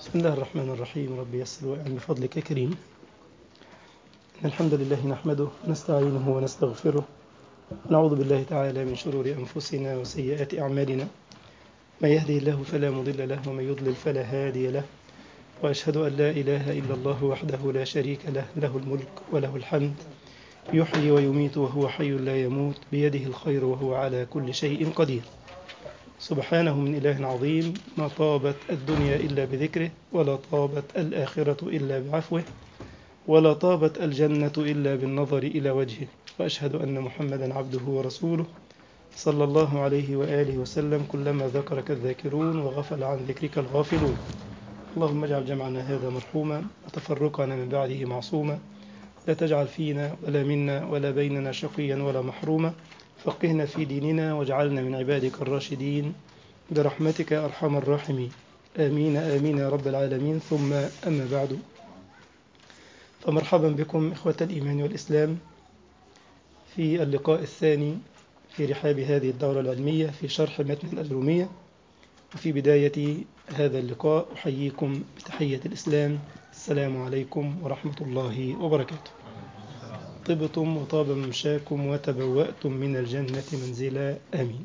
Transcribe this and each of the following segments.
بسم الله الرحمن الرحيم رب يسر وأعن بفضلك يا كريم إن الحمد لله نحمده ونستعينه ونستغفره ونعوذ بالله تعالى من شرور أنفسنا وسيئات أعمالنا من يهدي الله فلا مضل له ومن يضلل فلا هادي له وأشهد أن لا إله إلا الله وحده لا شريك له له الملك وله الحمد يحيي ويميت وهو حي لا يموت بيده الخير وهو على كل شيء قدير سبحانه من إله عظيم ما طابت الدنيا إلا بذكره ولا طابت الآخرة إلا بعفوه ولا طابت الجنة إلا بالنظر إلى وجهه وأشهد أن محمدا عبده ورسوله صلى الله عليه وآله وسلم كلما ذكرك الذاكرون وغفل عن ذكرك الغافلون اللهم اجعل جمعنا هذا مرحوما وتفرقنا من بعده معصوما لا تجعل فينا ولا منا ولا بيننا شقيا ولا محروما فقهنا في ديننا واجعلنا من عبادك الراشدين برحمتك يا أرحم الراحمين آمين آمين يا رب العالمين ثم أما بعد فمرحبا بكم إخوة الإيمان والإسلام في اللقاء الثاني في رحاب هذه الدورة العلمية في شرح متن الأجرومية وفي بداية هذا اللقاء أحييكم بتحية الإسلام السلام عليكم ورحمة الله وبركاته طبتم وطاب ممشاكم وتبوأتم من الجنة منزلا آمين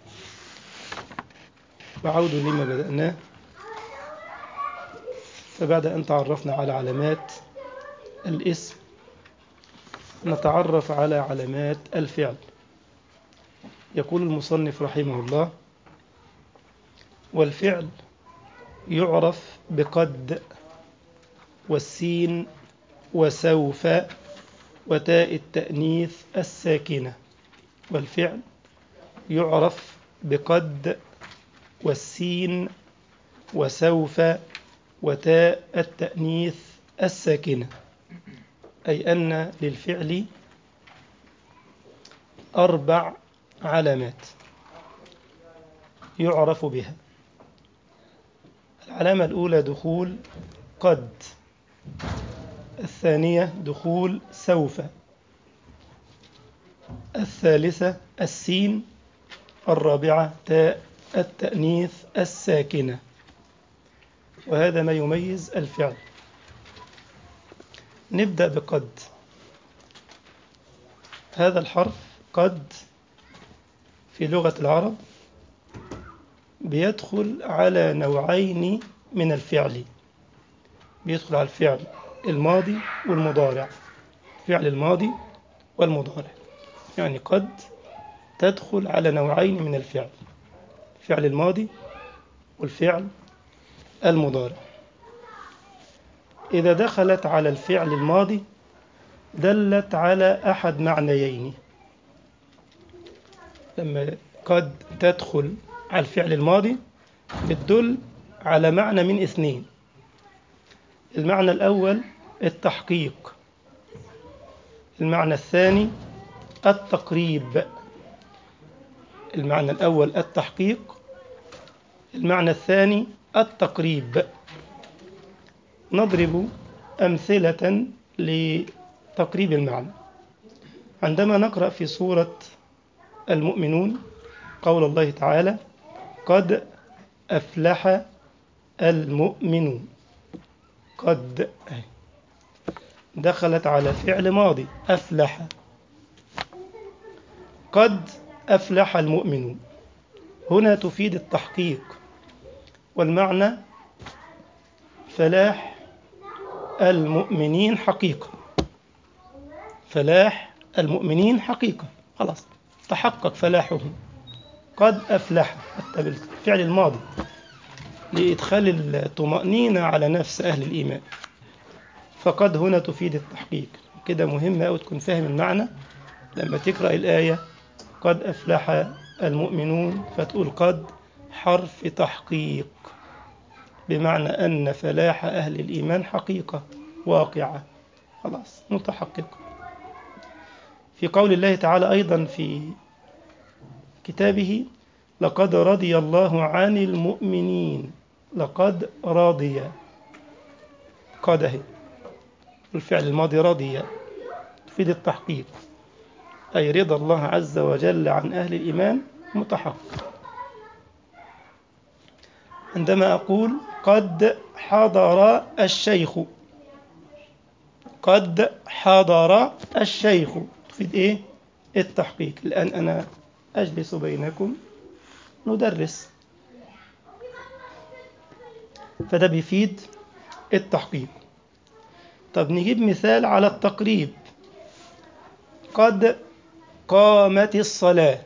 وعود لما بدأناه فبعد أن تعرفنا على علامات الاسم نتعرف على علامات الفعل يقول المصنف رحمه الله والفعل يعرف بقد والسين وسوف وتاء التأنيث الساكنة والفعل يعرف بقد والسين وسوف وتاء التأنيث الساكنة أي أن للفعل أربع علامات يعرف بها العلامة الأولى دخول قد الثانية دخول سوف الثالثة السين الرابعة تاء التأنيث الساكنة وهذا ما يميز الفعل نبدأ بقد هذا الحرف قد في لغة العرب بيدخل على نوعين من الفعل بيدخل على الفعل الماضي والمضارع فعل الماضي والمضارع يعني قد تدخل على نوعين من الفعل فعل الماضي والفعل المضارع إذا دخلت على الفعل الماضي دلت على أحد معنيين لما قد تدخل على الفعل الماضي بتدل على معنى من اثنين المعنى الأول التحقيق المعنى الثاني التقريب المعنى الأول التحقيق المعنى الثاني التقريب نضرب أمثلة لتقريب المعنى عندما نقرأ في سورة المؤمنون قول الله تعالى قد أفلح المؤمنون قد دخلت على فعل ماضي أفلح قد أفلح المؤمنون هنا تفيد التحقيق والمعنى فلاح المؤمنين حقيقة فلاح المؤمنين حقيقة خلاص تحقق فلاحهم قد أفلح حتى بالفعل الماضي لإدخال الطمأنينة على نفس أهل الإيمان فقد هنا تفيد التحقيق كده مهم أو تكون فاهم المعنى لما تقرأ الآية قد أفلح المؤمنون فتقول قد حرف تحقيق بمعنى أن فلاح أهل الإيمان حقيقة واقعة خلاص متحققة في قول الله تعالى أيضا في كتابه لقد رضي الله عن المؤمنين لقد رضي قده الفعل الماضي رضي تفيد التحقيق أي رضا الله عز وجل عن أهل الإيمان متحقق عندما أقول قد حضر الشيخ قد حضر الشيخ تفيد ايه التحقيق الآن أنا أجلس بينكم ندرس فده بيفيد التحقيق طب نجيب مثال على التقريب قد قامت الصلاة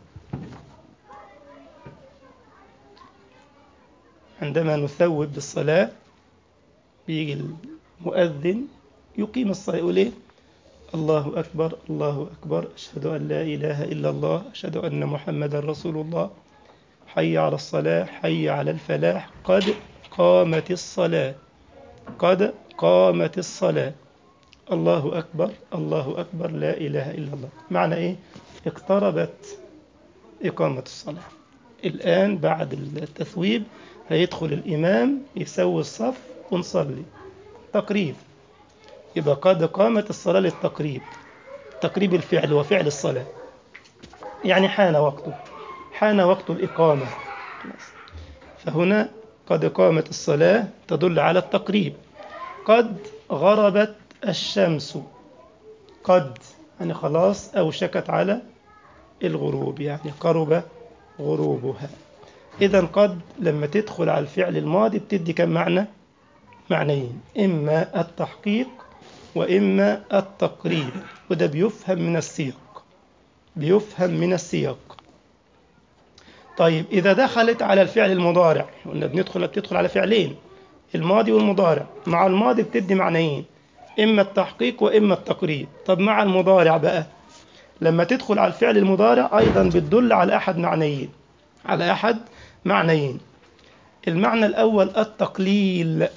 عندما نثوب بالصلاة بيجي المؤذن يقيم الصلاة يقول إيه الله أكبر الله أكبر أشهد أن لا إله إلا الله أشهد أن محمدا رسول الله حي على الصلاة حي على الفلاح قد قامت الصلاة قد قامت الصلاة الله أكبر الله أكبر لا إله إلا الله معنى إيه اقتربت إقامة الصلاة الآن بعد التثويب هيدخل الإمام يسوي الصف ونصلي تقريب يبقى قد قامت الصلاة للتقريب تقريب الفعل وفعل الصلاة يعني حان وقته حان وقت الإقامة فهنا قد قامت الصلاة تدل على التقريب قد غربت الشمس قد يعني خلاص أوشكت على الغروب يعني قرب غروبها إذا قد لما تدخل على الفعل الماضي بتدي كم معنى؟ معنيين إما التحقيق وإما التقريب وده بيفهم من السياق بيفهم من السياق طيب إذا دخلت على الفعل المضارع قلنا بندخل بتدخل على فعلين الماضي والمضارع مع الماضي بتدي معنيين إما التحقيق وإما التقريب طب مع المضارع بقى لما تدخل على الفعل المضارع أيضا بتدل على أحد معنيين على أحد معنيين المعنى الأول التقليل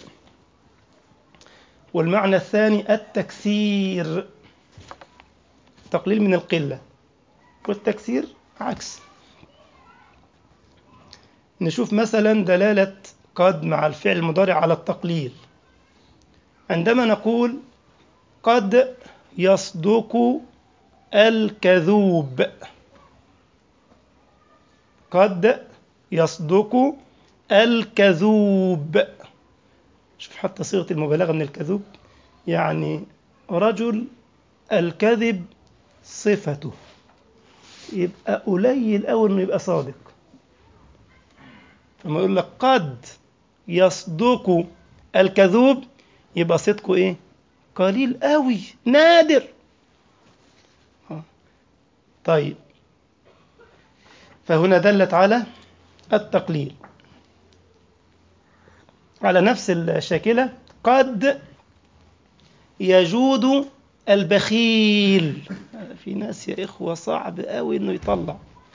والمعنى الثاني التكسير تقليل من القلة والتكسير عكس نشوف مثلا دلالة قد مع الفعل المضارع على التقليل عندما نقول قد يصدق الكذوب قد يصدق الكذوب شوف حتى صيغة المبالغة من الكذوب يعني رجل الكذب صفته يبقى قليل أوي إنه يبقى صادق فما يقول لك قد يصدق الكذوب يبقى صدقه إيه؟ قليل قوي نادر طيب فهنا دلت على التقليل على نفس الشاكلة قد يجود البخيل في ناس يا إخوة صعب قوي إنه يطلع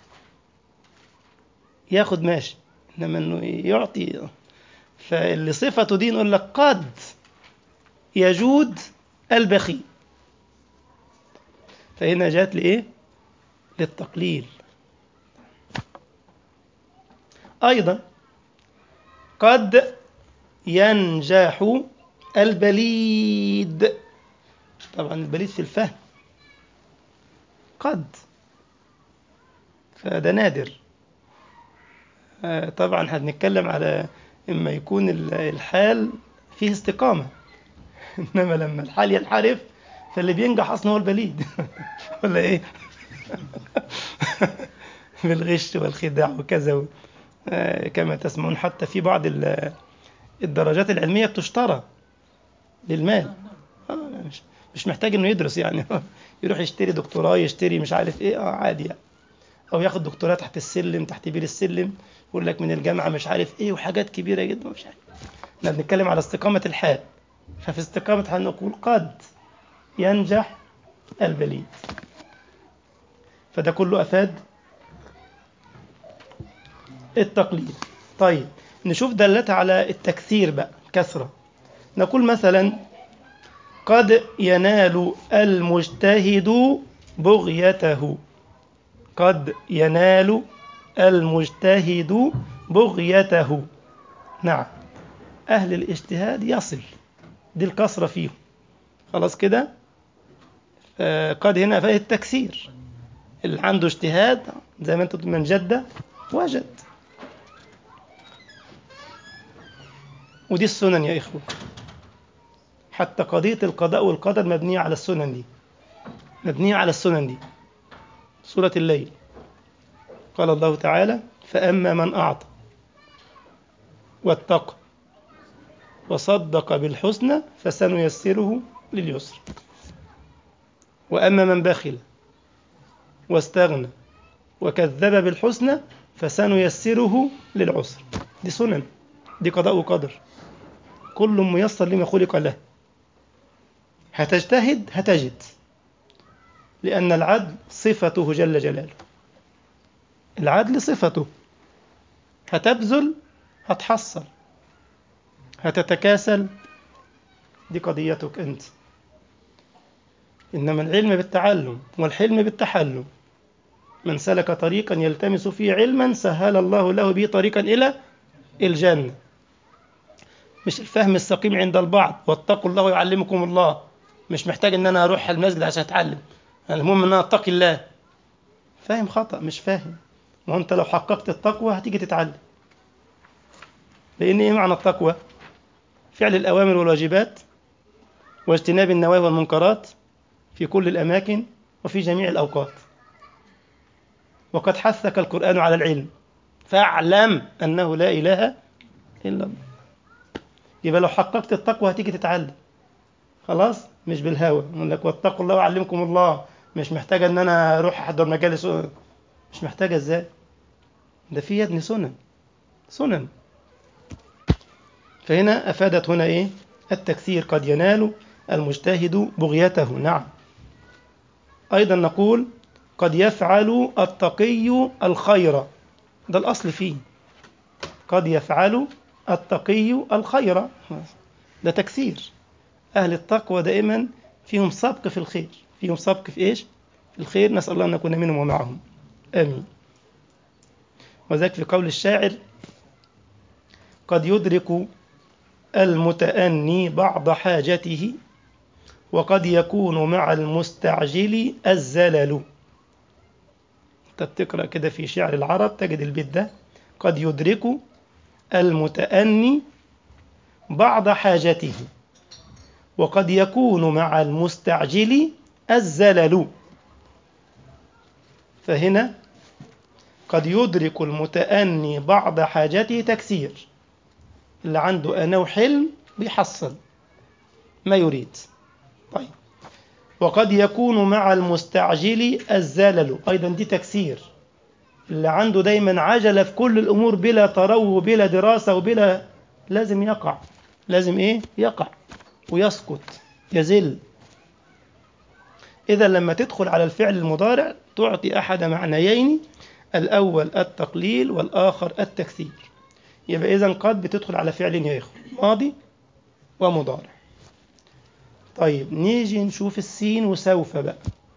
ياخد ماشي إنما إنه يعطي فاللي صفته دي نقول لك قد يجود البخيل فهنا جات لإيه؟ للتقليل أيضا قد ينجح البليد طبعا البليد في الفهم قد فده نادر طبعا هنتكلم على إما يكون الحال فيه استقامة إنما لما الحال ينحرف فاللي بينجح أصلا هو البليد ولا إيه بالغش والخداع وكذا كما تسمعون حتى في بعض الدرجات العلمية بتشترى للمال مش مش محتاج انه يدرس يعني يروح يشتري دكتوراه يشتري مش عارف ايه اه عادي يعني او ياخد دكتوراه تحت السلم تحت بير السلم يقول لك من الجامعه مش عارف ايه وحاجات كبيره جدا مش عارف احنا بنتكلم على استقامه الحال ففي استقامه هنقول قد ينجح البليد فده كله افاد التقليد طيب نشوف دلتها على التكثير بقى كثرة نقول مثلا قد ينال المجتهد بغيته قد ينال المجتهد بغيته نعم أهل الاجتهاد يصل دي الكسرة فيهم خلاص كده قد هنا فهي التكسير اللي عنده اجتهاد زي ما انت من جد وجد ودي السنن يا إخوة حتى قضية القضاء والقدر مبنية على السنن دي مبنية على السنن دي سورة الليل قال الله تعالى فأما من أعطى واتقى وصدق بالحسنى فسنيسره لليسر وأما من بخل واستغنى وكذب بالحسنى فسنيسره للعسر دي سنن دي قضاء وقدر كل ميسر لما خلق له هتجتهد هتجد لأن العدل صفته جل جلاله العدل صفته هتبذل هتحصل هتتكاسل دي قضيتك أنت إنما العلم بالتعلم والحلم بالتحلم من سلك طريقا يلتمس فيه علما سهل الله له به طريقا إلى الجنة مش الفهم السقيم عند البعض واتقوا الله ويعلمكم الله مش محتاج ان انا اروح المسجد عشان اتعلم المهم ان انا اتقي الله فاهم خطأ مش فاهم ما انت لو حققت التقوى هتيجي تتعلم لان ايه معنى التقوى فعل الاوامر والواجبات واجتناب النواهي والمنكرات في كل الاماكن وفي جميع الاوقات وقد حثك القران على العلم فاعلم انه لا اله الا الله يبقى لو حققت التقوى هتيجي تتعلم خلاص مش بالهوى يقول لك واتقوا الله وعلمكم الله مش محتاجه ان انا اروح احضر مجالس مش محتاجه ازاي ده في يا ابني سنن سنن فهنا افادت هنا ايه التكثير قد ينال المجتهد بغيته نعم ايضا نقول قد يفعل التقي الخير ده الاصل فيه قد يفعل التقي الخير ده تكثير أهل التقوى دائما فيهم سبق في الخير فيهم سبق في إيش؟ في الخير نسأل الله أن نكون منهم ومعهم آمين وذلك في قول الشاعر قد يدرك المتأني بعض حاجته وقد يكون مع المستعجل الزلل انت بتقرأ كده في شعر العرب تجد البيت ده قد يدرك المتأني بعض حاجته وقد يكون مع المستعجل الزلل فهنا قد يدرك المتأني بعض حاجته تكثير اللي عنده أنا وحلم بيحصل ما يريد طيب وقد يكون مع المستعجل الزلل أيضا دي تكثير اللي عنده دايما عجلة في كل الأمور بلا تروي وبلا دراسة وبلا لازم يقع لازم إيه يقع ويسقط يزل إذا لما تدخل على الفعل المضارع تعطي أحد معنيين الأول التقليل والآخر التكثير يبقى إذا قد بتدخل على فعل يا إخوة ماضي ومضارع طيب نيجي نشوف السين وسوف بقى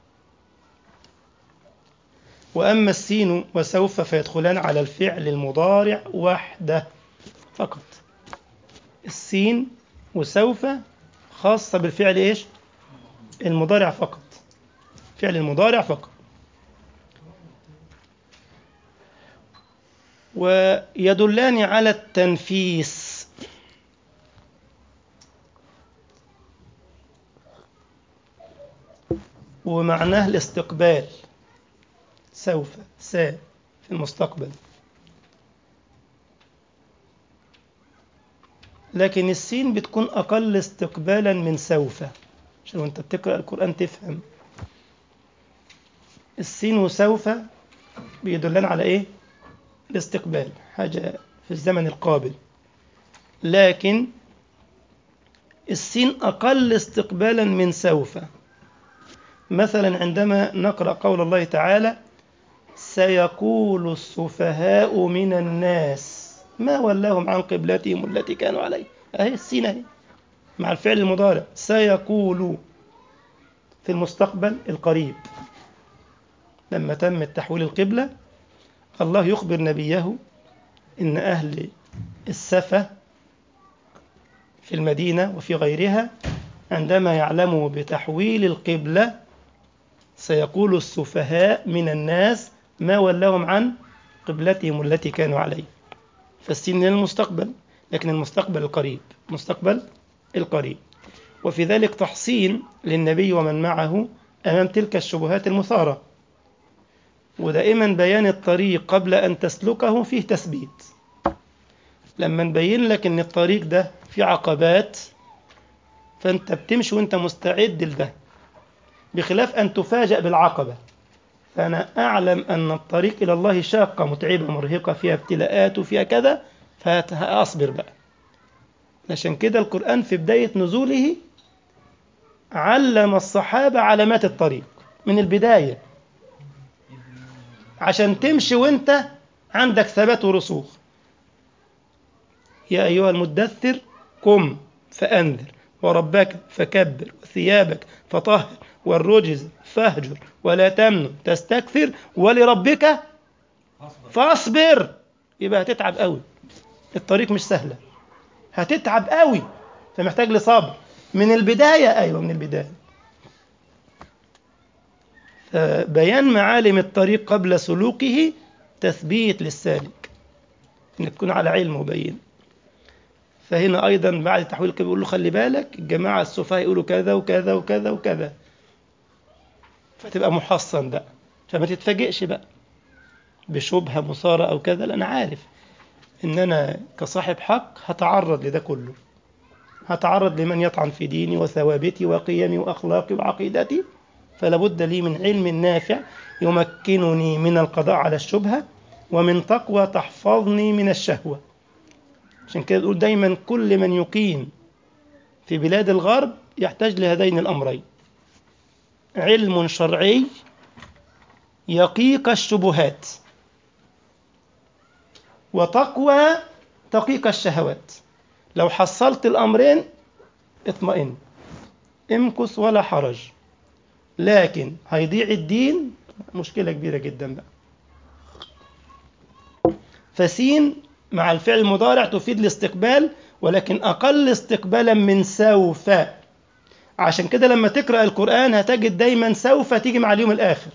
وأما السين وسوف فيدخلان على الفعل المضارع وحده فقط السين وسوف خاصة بالفعل إيش المضارع فقط فعل المضارع فقط ويدلان على التنفيس ومعناه الاستقبال سوف سا في المستقبل لكن السين بتكون أقل استقبالا من سوف عشان وانت بتقرأ القرآن تفهم السين وسوف بيدلان على ايه الاستقبال حاجة في الزمن القابل لكن السين أقل استقبالا من سوف مثلا عندما نقرأ قول الله تعالى سيقول السفهاء من الناس ما ولاهم عن قبلتهم التي كانوا عليه أهي السين أهي مع الفعل المضارع سيقول في المستقبل القريب لما تم تحويل القبلة الله يخبر نبيه إن أهل السفة في المدينة وفي غيرها عندما يعلموا بتحويل القبلة سيقول السفهاء من الناس ما ولاهم عن قبلتهم التي كانوا عليه فالسين للمستقبل لكن المستقبل القريب المستقبل القريب وفي ذلك تحصين للنبي ومن معه أمام تلك الشبهات المثارة ودائما بيان الطريق قبل أن تسلكه فيه تثبيت لما نبين لك أن الطريق ده فيه عقبات فأنت بتمشي وأنت مستعد لده بخلاف أن تفاجأ بالعقبة فأنا أعلم أن الطريق إلى الله شاقة متعبة مرهقة فيها ابتلاءات وفيها كذا فأصبر بقى عشان كده القرآن في بداية نزوله علم الصحابة علامات الطريق من البداية عشان تمشي وانت عندك ثبات ورسوخ يا أيها المدثر قم فأنذر وربك فكبر وثيابك فطهر والرجز فاهجر ولا تمنن تستكثر ولربك فاصبر يبقى هتتعب قوي الطريق مش سهلة هتتعب قوي فمحتاج لصبر من البداية أيوة من البداية فبيان معالم الطريق قبل سلوكه تثبيت للسالك انك تكون على علم وبين فهنا ايضا بعد تحويل القبله يقول له خلي بالك الجماعه السفهاء يقولوا كذا وكذا وكذا وكذا فتبقى محصن بقى فما تتفاجئش بقى بشبهه مثاره او كذا لا انا عارف ان انا كصاحب حق هتعرض لده كله هتعرض لمن يطعن في ديني وثوابتي وقيمي واخلاقي وعقيدتي فلا بد لي من علم نافع يمكنني من القضاء على الشبهة ومن تقوى تحفظني من الشهوة عشان كده نقول دايما كل من يقيم في بلاد الغرب يحتاج لهذين الأمرين علم شرعي يقيك الشبهات وتقوى تقيك الشهوات لو حصلت الأمرين اطمئن امكث ولا حرج لكن هيضيع الدين مشكلة كبيرة جدا بقى فسين مع الفعل المضارع تفيد الاستقبال ولكن أقل استقبالا من سوف عشان كده لما تقرأ القرآن هتجد دايما سوف تيجي مع اليوم الآخر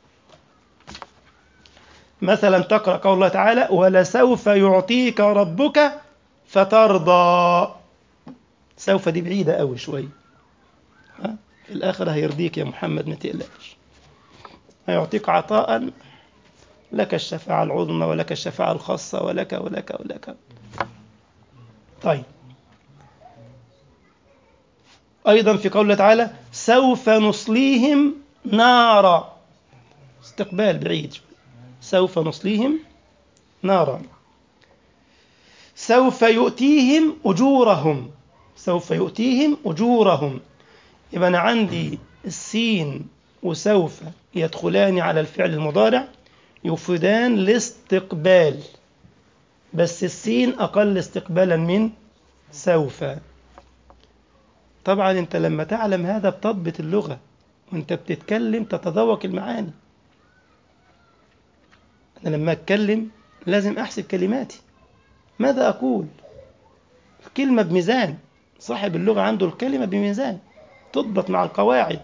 مثلا تقرأ قول الله تعالى ولسوف يعطيك ربك فترضى سوف دي بعيدة قوي شوية ها؟ في الآخر هيرضيك يا محمد ما تقلقش هيعطيك عطاء لك الشفاعة العظمى ولك الشفاعة الخاصة ولك ولك ولك طيب أيضا في قوله تعالى سوف نصليهم نارا استقبال بعيد سوف نصليهم نارا سوف يؤتيهم أجورهم سوف يؤتيهم أجورهم يبقى أنا عندي السين وسوف يدخلان على الفعل المضارع يفيدان الاستقبال بس السين أقل استقبالا من سوف طبعا أنت لما تعلم هذا بتضبط اللغة وأنت بتتكلم تتذوق المعاني أنا لما أتكلم لازم أحسب كلماتي ماذا أقول الكلمة بميزان صاحب اللغة عنده الكلمة بميزان تضبط مع القواعد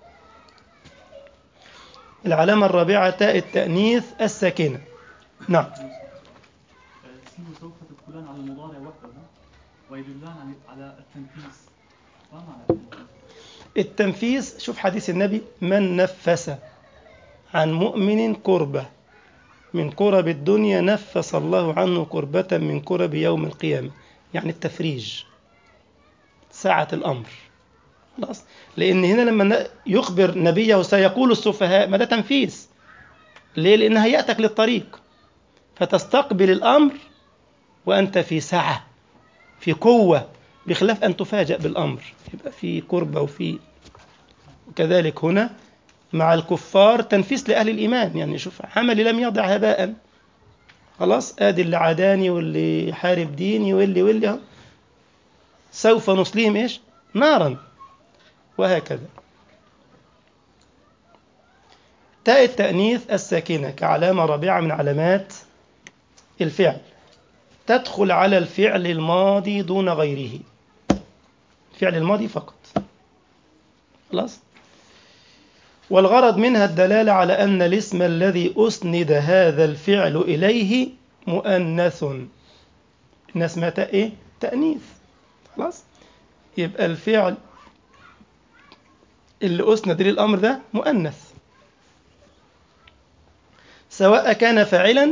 العلامة الرابعة تاء التأنيث الساكنة نعم السين وسوف تدخلان على المضارع وحده ويدلان على التنفيذ ما معنى التنفيذ؟ التنفيذ شوف حديث النبي من نفس عن مؤمن كربة من كرب الدنيا نفس الله عنه كربة من كرب يوم القيامة يعني التفريج ساعة الأمر خلاص لأن هنا لما يخبر نبيه سيقول السفهاء ما ده تنفيذ ليه؟ لأن هيأتك للطريق فتستقبل الأمر وأنت في سعة في قوة بخلاف أن تفاجأ بالأمر يبقى في قربة وفي وكذلك هنا مع الكفار تنفيس لأهل الإيمان يعني شوف عملي لم يضع هباء خلاص آدي اللي عاداني واللي حارب ديني واللي واللي سوف نصليهم إيش نارا وهكذا تاء التأنيث الساكنة كعلامة رابعة من علامات الفعل تدخل على الفعل الماضي دون غيره الفعل الماضي فقط خلاص والغرض منها الدلالة على أن الاسم الذي أسند هذا الفعل إليه مؤنث إنها اسمها تاء إيه؟ تأنيث خلاص يبقى الفعل اللي أسند للأمر ده مؤنث سواء كان فاعلا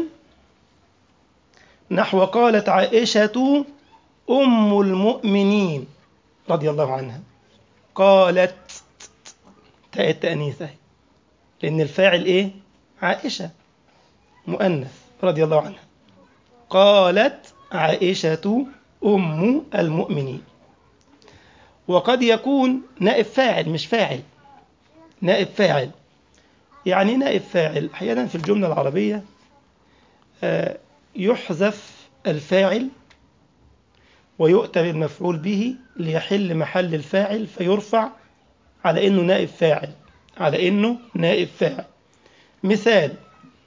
نحو قالت عائشة أم المؤمنين رضي الله عنها قالت تاء التأنيث أهي لأن الفاعل إيه؟ عائشة مؤنث رضي الله عنها قالت عائشة أم المؤمنين وقد يكون نائب فاعل مش فاعل نائب فاعل يعني نائب فاعل أحيانا في الجملة العربية آه، يحذف الفاعل ويؤتى بالمفعول به ليحل محل الفاعل فيرفع على انه نائب فاعل على انه نائب فاعل مثال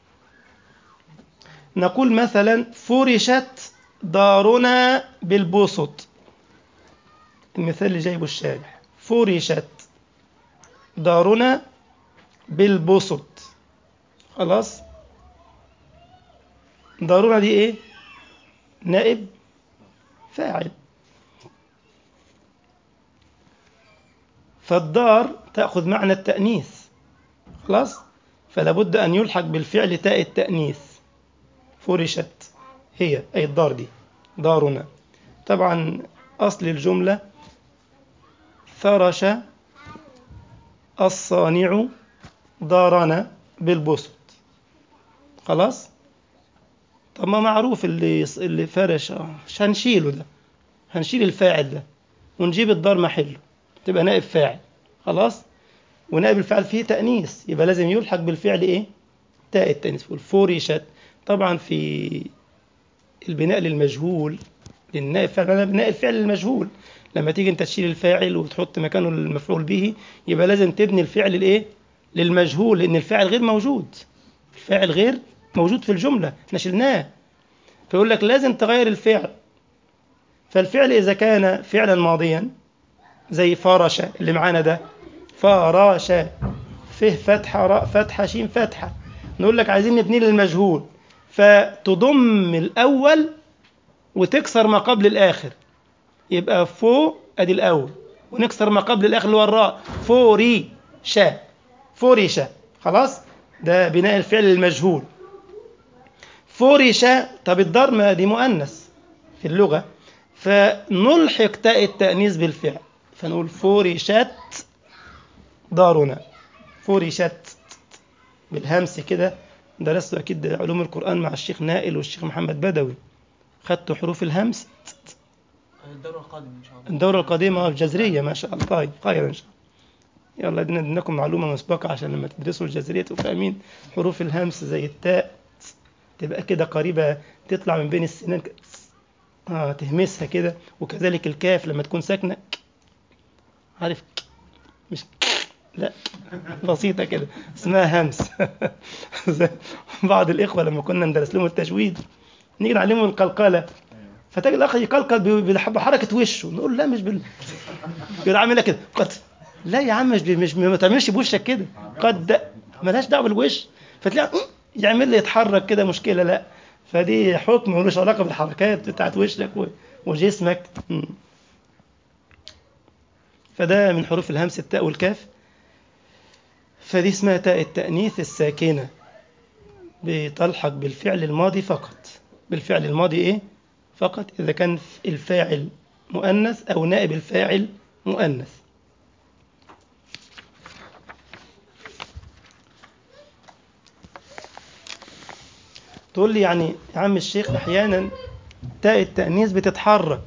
نقول مثلا فرشت دارنا بالبسط المثال اللي جايبه الشارح فرشت دارنا بالبسط خلاص دارنا دي ايه نائب فاعل فالدار تأخذ معنى التأنيث خلاص فلا بد أن يلحق بالفعل تاء التأنيث فرشت هي أي الدار دي دارنا طبعا أصل الجملة فرش الصانع دارنا بالبسط خلاص طب ما معروف اللي اللي فرش آه، مش هنشيله ده هنشيل الفاعل ده ونجيب الدار محله تبقى نائب فاعل خلاص ونائب الفاعل فيه تأنيث يبقى لازم يلحق بالفعل ايه تاء التأنيث والفورشت طبعا في البناء للمجهول للنائب فعل بناء الفعل للمجهول لما تيجي انت تشيل الفاعل وتحط مكانه المفعول به يبقى لازم تبني الفعل الايه للمجهول لان الفاعل غير موجود الفاعل غير موجود في الجمله احنا شلناه فيقول لك لازم تغير الفعل فالفعل اذا كان فعلا ماضيا زي فرش اللي معانا ده فرش فه فتحه راء فتحه شين فتحه نقول لك عايزين نبني للمجهول فتضم الاول وتكسر ما قبل الاخر يبقى فو ادي الاول ونكسر ما قبل الاخر اللي هو الراء فوري شا فوري شا خلاص ده بناء الفعل المجهول فورش طب الضر ما دي مؤنث في اللغة فنلحق تاء التأنيث بالفعل فنقول فورشت دارنا فورشت بالهمس كده درست أكيد علوم القرآن مع الشيخ نائل والشيخ محمد بدوي خدت حروف الهمس الدورة القادمة إن شاء الله الدورة القديمة الجذرية ما شاء الله طيب خير إن شاء الله يلا ادينا اديناكم معلومة مسبقة عشان لما تدرسوا الجذرية تبقوا فاهمين حروف الهمس زي التاء تبقى كده قريبة تطلع من بين السنان كده. اه تهمسها كده وكذلك الكاف لما تكون ساكنة عارف مش لا بسيطة كده اسمها همس زي بعض الإخوة لما كنا ندرس لهم التجويد نيجي نعلمهم القلقلة فتجد الأخ يقلقل ب- بحركة وشه نقول لا مش بال يقول عاملها كده قد لا يا عم مش ب- مش ما تعملش بوشك كده قد ملهاش دعوة بالوش فتلاقي يعمل لي يتحرك كده مشكلة لا فدي حكم ملوش علاقة بالحركات بتاعت وشك و- وجسمك م. فده من حروف الهمس التاء والكاف فدي اسمها تاء التأنيث الساكنة بتلحق بالفعل الماضي فقط بالفعل الماضي ايه فقط إذا كان الفاعل مؤنث أو نائب الفاعل مؤنث تقول لي يعني يا عم الشيخ أحيانا تاء التأنيث بتتحرك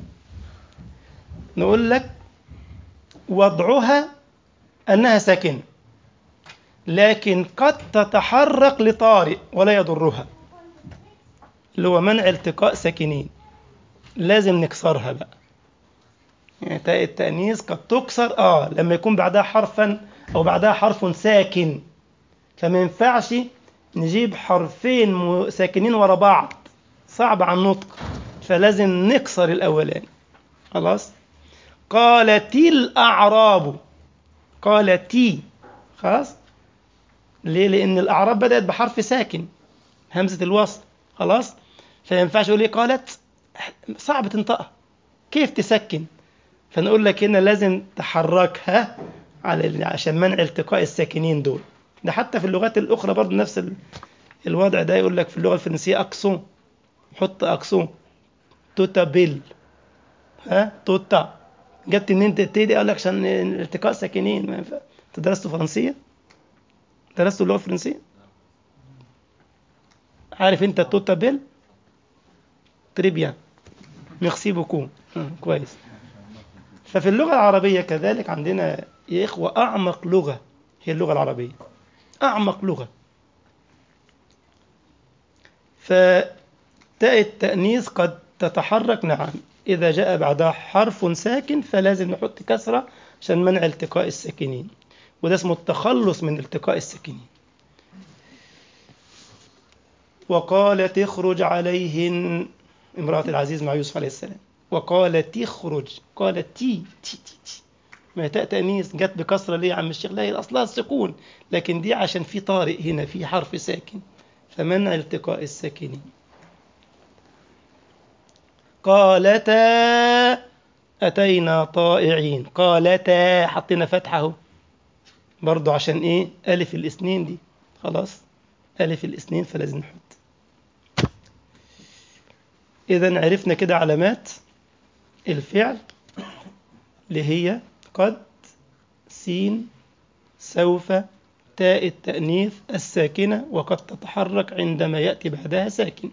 نقول لك وضعها أنها ساكنة لكن قد تتحرك لطارئ ولا يضرها اللي هو منع التقاء ساكنين لازم نكسرها بقى يعني تاء التأنيث قد تكسر اه لما يكون بعدها حرفا او بعدها حرف ساكن فما ينفعش نجيب حرفين م- ساكنين ورا بعض صعب على النطق فلازم نكسر الاولاني خلاص قالت الاعراب قالتي خلاص ليه لان الاعراب بدات بحرف ساكن همزه الوصل خلاص فما ينفعش يقول ايه قالت صعب تنطقها كيف تسكن فنقول لك هنا لازم تحركها على عشان منع التقاء الساكنين دول ده حتى في اللغات الأخرى برضه نفس ال- الوضع ده يقول لك في اللغة الفرنسية أكسون حط أكسون توتا بيل ها توتا جبت منين تبتدي دي؟ قال لك عشان التقاء ساكنين ما ينفع انت درست فرنسية درست اللغة الفرنسية عارف انت توتا بيل تريبيان ميرسي بوكو آه، كويس ففي اللغة العربية كذلك عندنا يا إخوة أعمق لغة هي اللغة العربية أعمق لغة فتاء التأنيث قد تتحرك نعم إذا جاء بعدها حرف ساكن فلازم نحط كسرة عشان منع التقاء الساكنين وده اسمه التخلص من التقاء الساكنين وقالت اخرج عليهن امرأة العزيز مع يوسف عليه السلام وقالت اخرج قالت تي تي تي, تي. ما تاء تأنيث جت بكسرة ليه يا عم الشيخ لا هي أصلها السكون لكن دي عشان في طارئ هنا في حرف ساكن فمنع التقاء الساكنين قالتا أتينا طائعين قالتا حطينا فتحة اهو برضو عشان إيه ألف الإسنين دي خلاص ألف الإسنين فلازم نحط إذا عرفنا كده علامات الفعل اللي هي قد سين سوف تاء التأنيث الساكنة وقد تتحرك عندما يأتي بعدها ساكن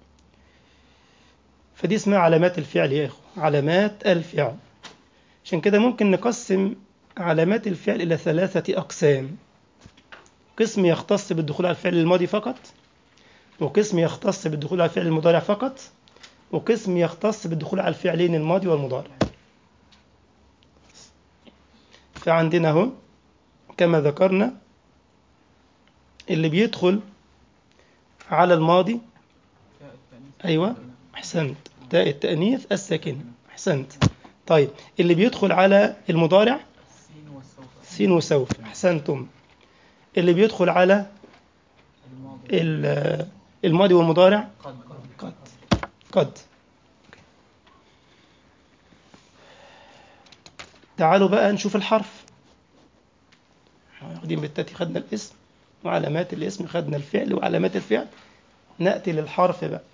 فدي اسمها علامات الفعل يا إخوة علامات الفعل عشان كده ممكن نقسم علامات الفعل إلى ثلاثة أقسام قسم يختص بالدخول على الفعل الماضي فقط وقسم يختص بالدخول على الفعل المضارع فقط وقسم يختص بالدخول على الفعلين الماضي والمضارع فعندنا اهو كما ذكرنا اللي بيدخل على الماضي أيوة أحسنت تاء التأنيث الساكنة أحسنت طيب اللي بيدخل على المضارع السين والسوف سين وسوف أحسنتم اللي بيدخل على الماضي ال- الماضي والمضارع قد قد قد تعالوا بقى نشوف الحرف احنا واخدين بالتاتي خدنا الاسم وعلامات الاسم خدنا الفعل وعلامات الفعل نأتي للحرف بقى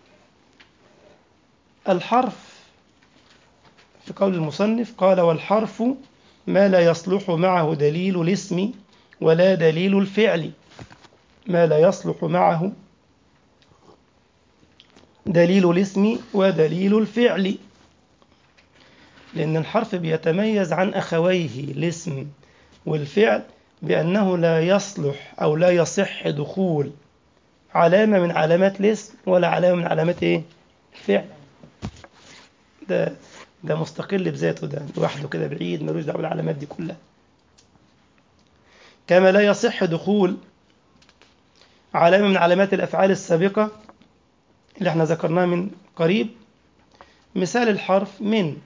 الحرف في قول المصنف قال والحرف ما لا يصلح معه دليل الاسم ولا دليل الفعل ما لا يصلح معه دليل الاسم ودليل الفعل لأن الحرف بيتميز عن أخويه الاسم والفعل بأنه لا يصلح أو لا يصح دخول علامة من علامات الاسم ولا علامة من علامات إيه؟ الفعل ده ده مستقل بذاته ده لوحده كده بعيد ملوش دعوة بالعلامات دي كلها كما لا يصح دخول علامة من علامات الأفعال السابقة اللي احنا ذكرناها من قريب مثال الحرف من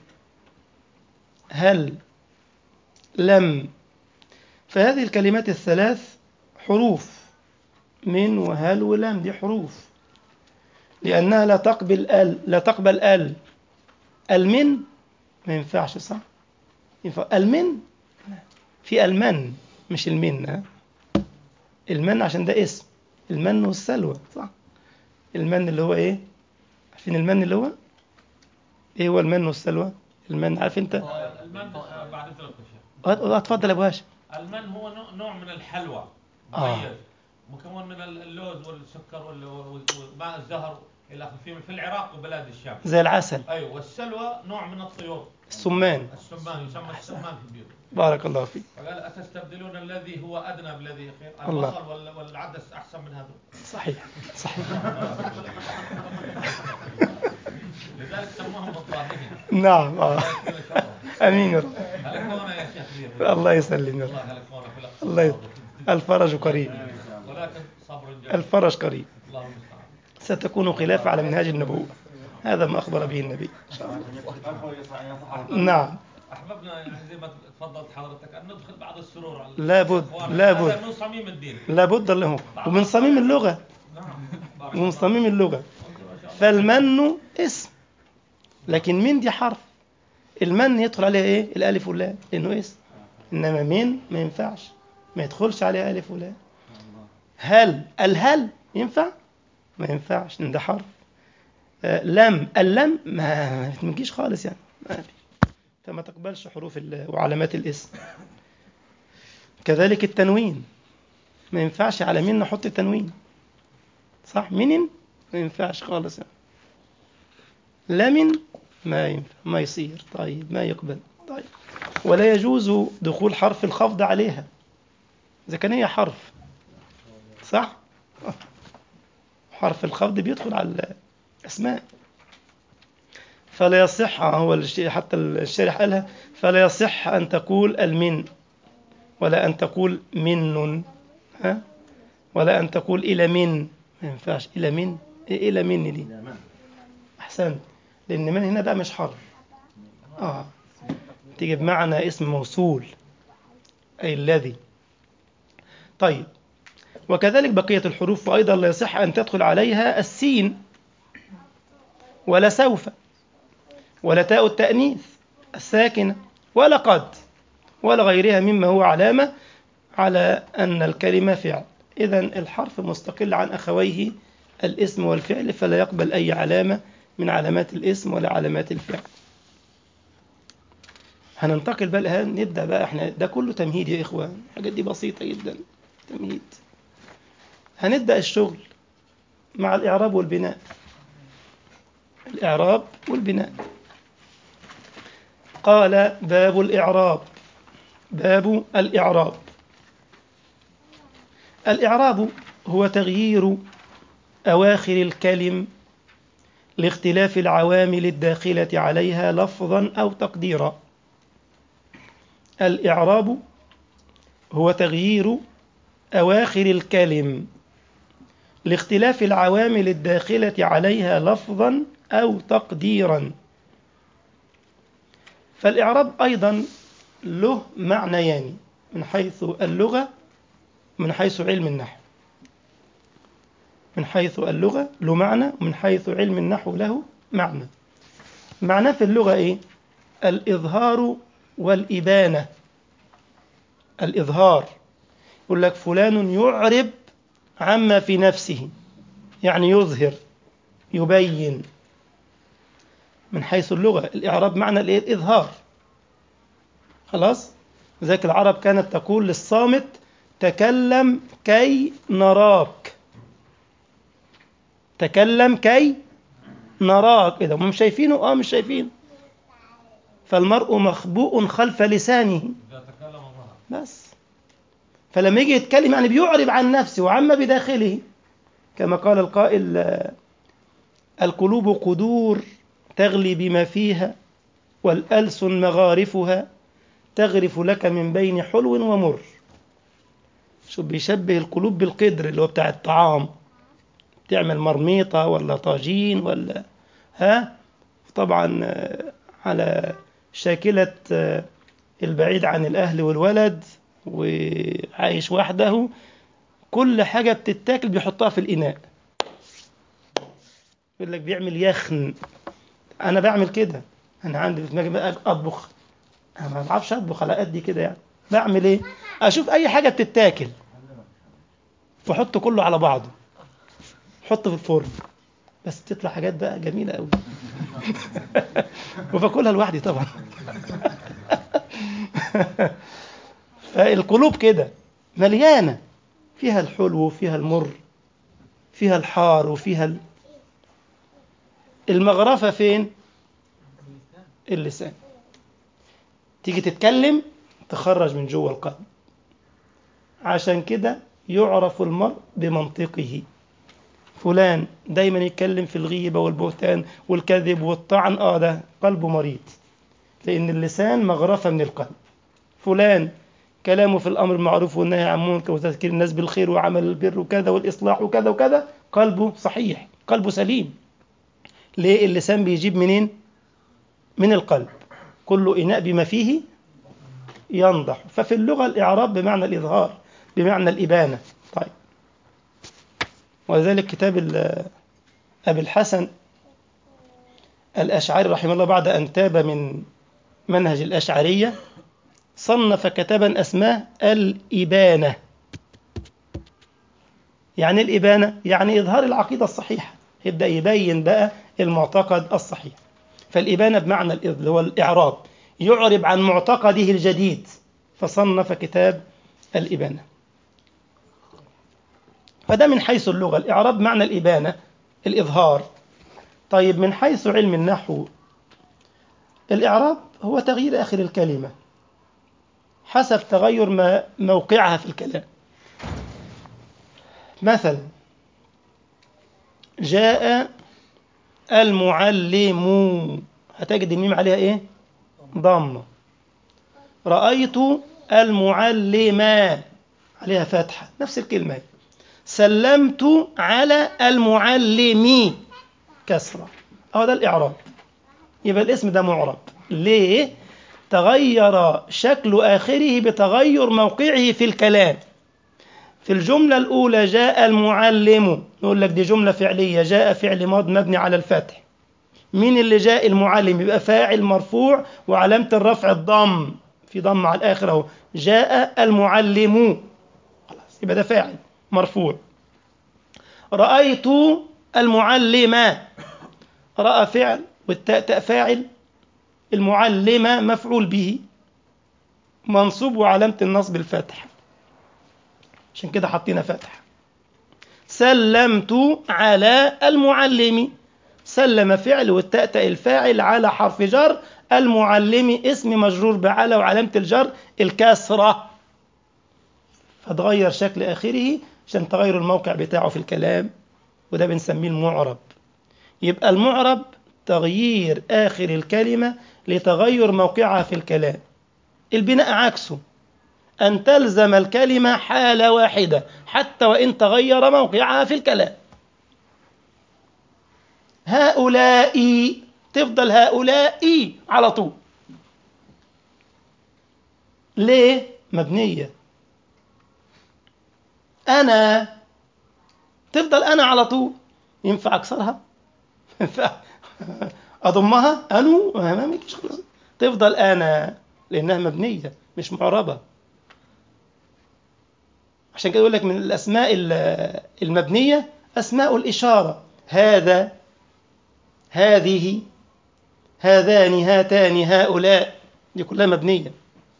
هل لم فهذه الكلمات الثلاث حروف من وهل ولم دي حروف لأنها لا تقبل ال لا تقبل ال المن ما ينفعش صح ينفع المن في المن مش المن ها؟ المن عشان ده اسم المن والسلوى صح المن اللي هو ايه عارفين المن اللي هو ايه هو المن والسلوى المن عارف انت المن آه، بعد اذنك يا شيخ اه اتفضل يا ابو هاشم المن هو نوع- نوع من الحلوى آه. مميز مكون من اللوز والسكر وال- وال- وماء الزهر الى اخره في في العراق وبلاد الشام زي العسل ايوه والسلوى نوع من الطيور السمان السمان يسمى السمان في البيوت بارك الله فيك فقال اتستبدلون الذي هو ادنى بالذي خير الله. البصل وال- والعدس احسن من هذا صحيح صحيح لذلك سموهم الظاهرين نعم آه. امين يا رب هلكونا يا شيخ كبير الله يسلم يا رب الله هلكونا في الاقتصاد الله يس- الفرج قريب ولكن صبر جميل الفرج قريب الله المستعان ستكون خلافة على منهاج النبوة هذا ما أخبر به النبي نعم احببنا يعني زي ما تفضلت حضرتك ان ندخل بعض السرور على لابد الإخوان. لابد هذا من صميم الدين لابد له ومن صميم اللغة نعم بارك ومن الله صميم اللغة فيك. ما شاء الله. فالمن اسم لكن من دي حرف المن يدخل عليها ايه الالف واللام لانه اسم انما من ما ينفعش ما يدخلش عليها الف ولام هل الهل ينفع ما ينفعش لان ده حرف آه، لم اللم ما ما تجيش خالص يعني ما في فما تقبلش حروف ال- وعلامات الاسم كذلك التنوين ما ينفعش على مين نحط تنوين صح منن ما ينفعش خالص يعني. لمن ما ينفع ما يصير طيب ما يقبل طيب ولا يجوز دخول حرف الخفض عليها إذا كان هي حرف صح حرف الخفض بيدخل على الأسماء فلا يصح هو الش- حتى الشارح قالها فلا يصح أن تقول المن ولا أن تقول من ها ولا أن تقول إلى من ما ينفعش إلى من إيه إلى من دي أحسنت لأن من هنا بقى مش حرف آه تيجي بمعنى اسم موصول أي الذي طيب وكذلك بقية الحروف وأيضا لا يصح أن تدخل عليها السين ولا سوف ولا تاء التأنيث الساكنة ولا قد ولا غيرها مما هو علامة على أن الكلمة فعل إذا الحرف مستقل عن أخويه الاسم والفعل فلا يقبل أي علامة من علامات الاسم ولا علامات الفعل هننتقل بقى الآن نبدأ بقى احنا ده كله تمهيد يا إخوان الحاجات دي بسيطة جدا تمهيد هنبدأ الشغل مع الإعراب والبناء الإعراب والبناء قال باب الإعراب باب الإعراب الإعراب هو تغيير أواخر الكلم لاختلاف العوامل الداخلة عليها لفظا أو تقديرا الإعراب هو تغيير أواخر الكلم لاختلاف العوامل الداخلة عليها لفظا أو تقديرا فالإعراب أيضا له معنيان من حيث اللغة من حيث علم النحو من حيث اللغة له معنى ومن حيث علم النحو له معنى معناه في اللغة إيه؟ الإظهار والإبانة الإظهار يقول لك فلان يعرب عما في نفسه يعني يظهر يبين من حيث اللغة الإعراب معنى الإيه؟ الإظهار خلاص ذاك العرب كانت تقول للصامت تكلم كي نراك تكلم كي نراك إذا هم مش شايفينه آه مش شايفينه فالمرء مخبوء خلف لسانه إذا تكلم ظهر بس فلما يجي يتكلم يعني بيعرب عن نفسه وعما بداخله كما قال القائل آه، القلوب قدور تغلي بما فيها والألسن مغارفها تغرف لك من بين حلو ومر شو بيشبه القلوب بالقدر اللي هو بتاع الطعام تعمل مرميطة ولا طاجين ولا ها طبعا آه، على شاكلة آه، البعيد عن الأهل والولد وعايش وحده كل حاجة بتتاكل بيحطها في الإناء يقول لك بيعمل يخن أنا بعمل كده أنا عندي في دماغي بقى أطبخ أنا ما بعرفش أطبخ على قدي كده يعني بعمل إيه؟ أشوف أي حاجة بتتاكل وأحط كله على بعضه حطه في الفرن بس تطلع حاجات بقى جميلة قوي وباكلها لوحدي طبعا فالقلوب كده مليانة فيها الحلو وفيها المر فيها الحار وفيها ال... المغرفة فين اللسان تيجي تتكلم تخرج من جوه القلب عشان كده يعرف المرء بمنطقه فلان دايما يتكلم في الغيبة والبهتان والكذب والطعن اه ده قلبه مريض لأن اللسان مغرفة من القلب فلان كلامه في الأمر المعروف والنهي عن المنكر وتذكير الناس بالخير وعمل البر وكذا والإصلاح وكذا وكذا قلبه صحيح قلبه سليم ليه اللسان بيجيب منين من القلب كل إناء بما فيه ينضح ففي اللغة الإعراب بمعنى الإظهار بمعنى الإبانة طيب ولذلك كتاب ال- أبي الحسن الأشعري رحمه الله بعد أن تاب من منهج الأشعرية صنف كتابا أسماه الإبانة يعني الإبانة يعني إظهار العقيدة الصحيحة يبدأ يبين بقى المعتقد الصحيح فالإبانة بمعنى الإذ- اللي هو الإعراب يعرب عن معتقده الجديد فصنف كتاب الإبانة فده من حيث اللغة الإعراب معنى الإبانة الإظهار طيب من حيث علم النحو الإعراب هو تغيير آخر الكلمة حسب تغير ما موقعها في الكلام مثلا جاء المعلم هتجد الميم عليها ايه ضمه رأيت المعلم عليها فتحة نفس الكلمة سلمت على المعلم كسرة أهو ده الإعراب يبقى الاسم ده معرب ليه؟ تغير شكل آخره بتغير موقعه في الكلام في الجملة الأولى جاء المعلم نقول لك دي جملة فعلية جاء فعل ماض مبني على الفتح مين اللي جاء المعلم يبقى فاعل مرفوع وعلامة الرفع الضم في ضم على الآخر أهو جاء المعلم خلاص يبقى ده فاعل مرفوع رأيت المعلم رأى فعل والتاء تاء فاعل المعلم مفعول به منصوب وعلامة النصب الفتح عشان كده حطينا فتح سلمت على المعلم سلم فعل والتاء تاء الفاعل على حرف جر المعلم اسم مجرور بعلى وعلامة الجر الكسرة فتغير شكل آخره عشان تغير الموقع بتاعه في الكلام وده بنسميه المعرب يبقى المعرب تغيير آخر الكلمة لتغير موقعها في الكلام البناء عكسه أن تلزم الكلمة حالة واحدة حتى وإن تغير موقعها في الكلام هؤلاء تفضل هؤلاء على طول ليه مبنية أنا تفضل أنا على طول ينفع أكسرها ينفع أضمها أنو ما ميكش خلاص تفضل أنا لأنها مبنية مش معربة عشان كده يقول لك من الأسماء المبنية أسماء الإشارة هذا هذه هذان هاتان هؤلاء دي كلها مبنية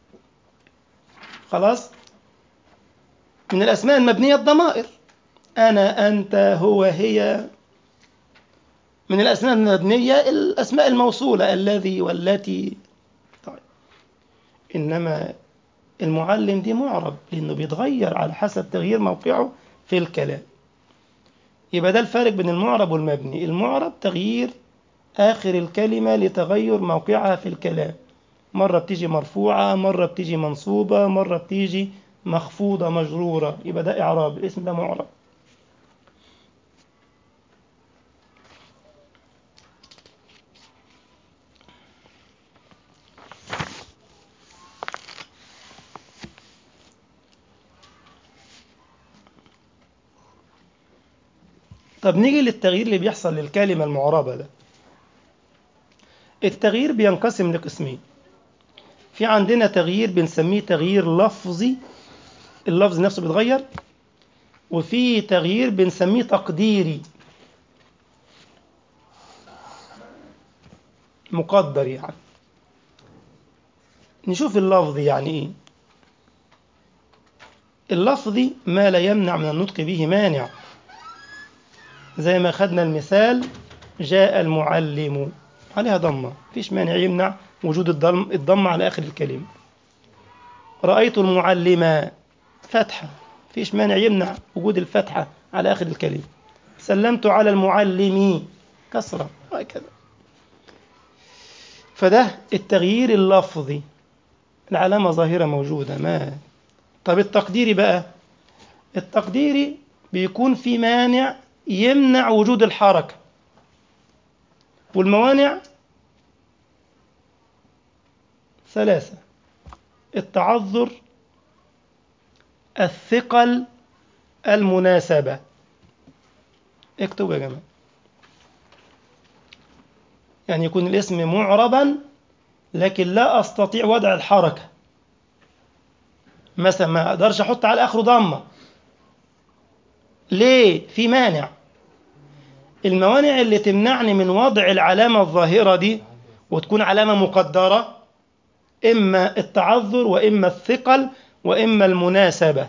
خلاص من الأسماء المبنية الضمائر أنا أنت هو هي من الأسماء المبنية الأسماء الموصولة الذي والتي طيب إنما المعلم دي معرب لأنه بيتغير على حسب تغيير موقعه في الكلام يبقى ده الفارق بين المعرب والمبني المعرب تغيير آخر الكلمة لتغير موقعها في الكلام مرة بتيجي مرفوعة مرة بتيجي منصوبة مرة بتيجي مخفوضة مجرورة يبقى ده إعراب الاسم ده معرب طب نيجي للتغيير اللي بيحصل للكلمة المعربة ده التغيير بينقسم لقسمين في عندنا تغيير بنسميه تغيير لفظي اللفظ نفسه بيتغير وفي تغيير بنسميه تقديري مقدر يعني نشوف اللفظ يعني ايه اللفظي ما لا يمنع من النطق به مانع زي ما خدنا المثال جاء المعلم عليها ضمة مفيش مانع يمنع وجود الضم الضمة على آخر الكلمة رأيت المعلم فتحة مفيش مانع يمنع وجود الفتحة على آخر الكلمة سلمت على المعلم كسرة وهكذا فده التغيير اللفظي العلامة ظاهرة موجودة ما طب التقديري بقى التقديري بيكون في مانع يمنع وجود الحركة والموانع ثلاثة التعذر الثقل المناسبة اكتبوا يا جماعة يعني يكون الاسم معربا لكن لا أستطيع وضع الحركة مثلا ما أقدرش أحط على آخره ضمة ليه؟ في مانع الموانع اللي تمنعني من وضع العلامة الظاهرة دي وتكون علامة مقدرة إما التعذر وإما الثقل وإما المناسبة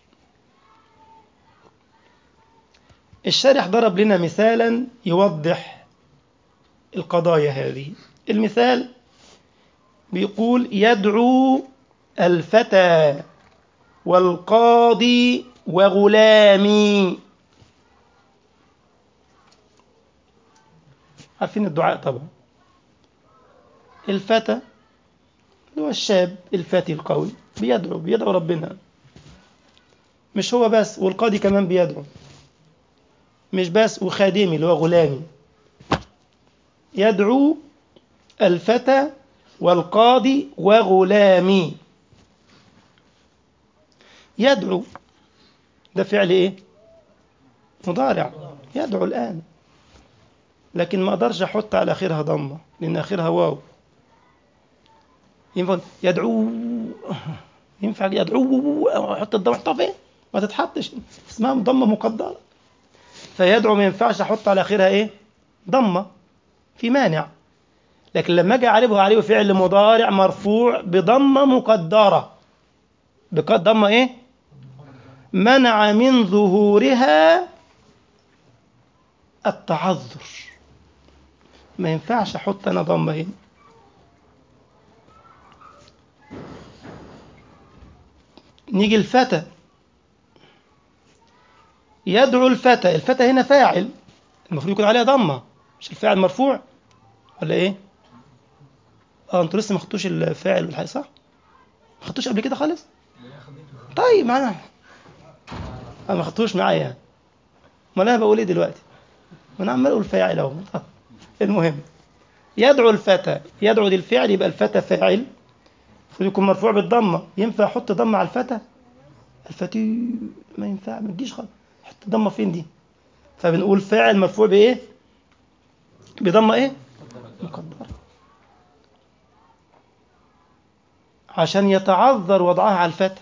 الشارح ضرب لنا مثالا يوضح القضايا هذه المثال بيقول يدعو الفتى والقاضي وغلامي عارفين الدعاء طبعا الفتى اللي هو الشاب الفتي القوي بيدعو بيدعو ربنا مش هو بس والقاضي كمان بيدعو مش بس وخادمي اللي هو غلامي يدعو الفتى والقاضي وغلامي يدعو ده فعل ايه مضارع يدعو الآن لكن ما اقدرش احط على اخرها ضمه لان اخرها واو ينفع يدعو ينفع يدعو احط الضمه احطها فين ما تتحطش اسمها ضمه مقدره فيدعو ما ينفعش احط على اخرها ايه ضمه في مانع لكن لما اجي اعربه اعربه فعل مضارع مرفوع بضمه مقدره بقد ضمه ايه منع من ظهورها التعذر ما ينفعش احط انا ضمه هنا نيجي الفتى يدعو الفتى الفتى هنا فاعل المفروض يكون عليها ضمه مش الفاعل مرفوع ولا ايه اه انتوا لسه ما خدتوش الفاعل والحاجه صح ما خدتوش قبل كده خالص طيب معانا انا ما خدتوش معايا يعني ما انا بقول ايه دلوقتي ما انا عمال اقول فاعل اهو آه. المهم يدعو الفتى يدعو دي الفعل يبقى الفتى فاعل المفروض يكون مرفوع بالضمه ينفع احط ضمه على الفتى الفتي ما ينفع ما تجيش خالص حط ضمه فين دي فبنقول فاعل مرفوع بايه بضمه ايه مقدره عشان يتعذر وضعها على الفتى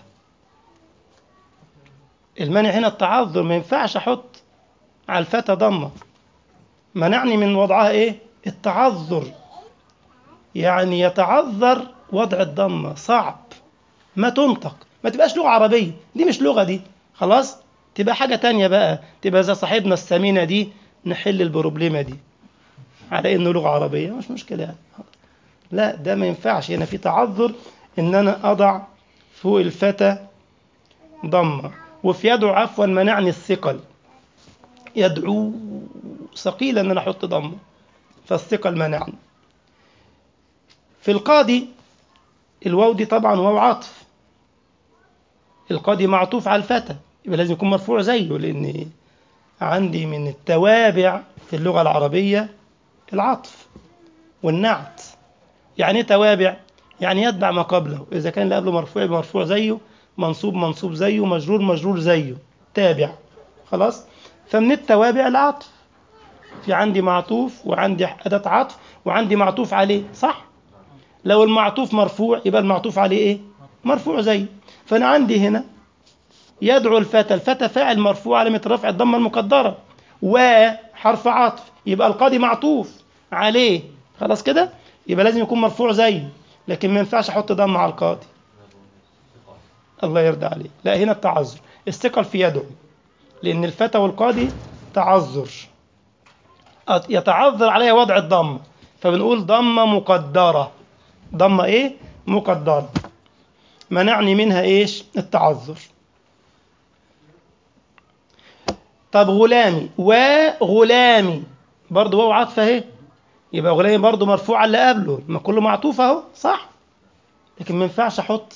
المانع هنا التعذر ما ينفعش احط على الفتى ضمه منعني من وضعها ايه التعذر يعني يتعذر وضع الضمه صعب ما تنطق ما تبقاش لغه عربيه دي مش لغه دي خلاص تبقى حاجه تانية بقى تبقى زي صاحبنا السمينه دي نحل البروبليمه دي على انه لغه عربيه مش مشكله يعني لا ده ما ينفعش هنا في تعذر ان انا اضع فوق الفتى ضمه وفي يدعو عفوا منعني الثقل يدعو ثقيل ان انا احط ضمه فالثقل منعني في القاضي الواو دي طبعا واو عطف القاضي معطوف على الفتى يبقى لازم يكون مرفوع زيه لان عندي من التوابع في اللغه العربيه العطف والنعت يعني ايه توابع يعني يتبع ما قبله اذا كان اللي قبله مرفوع يبقى مرفوع زيه منصوب منصوب زيه مجرور مجرور زيه تابع خلاص فمن التوابع العطف في عندي معطوف وعندي أداة عطف وعندي معطوف عليه صح لو المعطوف مرفوع يبقى المعطوف عليه ايه مرفوع زيه فانا عندي هنا يدعو الفتى الفتى فاعل مرفوع علامة رفع الضمة المقدرة وحرف عطف يبقى القاضي معطوف عليه خلاص كده يبقى لازم يكون مرفوع زيه لكن ما ينفعش احط ضمة على القاضي الله يرضى عليه لا هنا التعذر الثقل في يده لأن الفتى والقاضي تعذر يتعذر عليه وضع الضمة فبنقول ضمة مقدرة ضمة إيه؟ مقدرة منعني منها إيش؟ التعذر طب غلامي وغلامي برضه واو عطف اهي يبقى غلامي برضه مرفوع على اللي قبله ما كله معطوف اهو صح لكن ما ينفعش احط